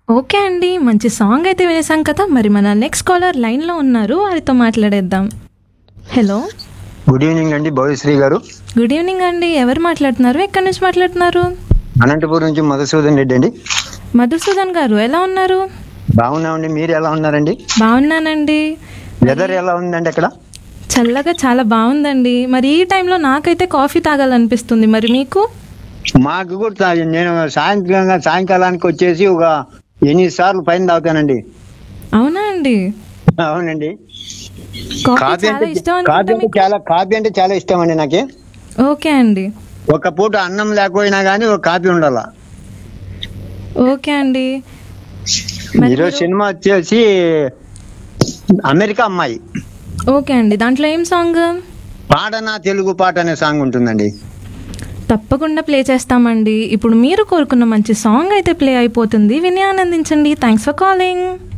okay అండి మంచి song అయితే వినేసాం కదా మరి మన నెక్స్ట్ కాలర్ లైన్లో ఉన్నారు వారితో మాట్లాడేద్దాం హలో గుడ్ ఈవినింగ్ అండి భవ్యశ్రీ గారు గుడ్ ఈవినింగ్ అండి ఎవరు మాట్లాడుతున్నారు ఎక్కడి నుంచి మాట్లాడుతున్నారు అనంతపురం నుంచి మధుసూదన్ రెడ్డి అండి మధుసూదన్ గారు ఎలా ఉన్నారు బాగున్నామండి మీరు ఎలా ఉన్నారండి బాగున్నానండి వెదర్ ఎలా ఉందండి అక్కడ చల్లగా చాలా బాగుందండి మరి ఈ టైంలో నాకైతే కాఫీ తాగాలనిపిస్తుంది మరి మీకు మాకు కూడా తా- నేను సాయంత్రంగా సాయంకాలానికి వచ్చేసి ఒక ఎనిమిది సార్లు పైన తాగుతానండి అవునా అండి అవునండి కాఫీ కాఫీ చాలా అంటే ఇష్టం కాఫీ అనుకుంటా అంటే మీకు చాలా కాఫీ అంటే చాలా ఇష్టం అండి నాకు ఓకే అండి ఒక పూట అన్నం లేకపోయినా కానీ ఒక కాఫీ ఉండాల ఓకే అండి మరి ఈరోజు మీరు- సినిమా వచ్చేసి అమెరికా అమ్మాయి ఓకే అండి దాంట్లో ఏం సాంగ్ పాడనా తెలుగు పాట అనే సాంగ్ ఉంటుందండి తప్పకుండా ప్లే చేస్తామండి ఇప్పుడు మీరు కోరుకున్న మంచి సాంగ్ అయితే ప్లే అయిపోతుంది విని ఆనందించండి థ్యాంక్స్ ఫర్ కాలింగ్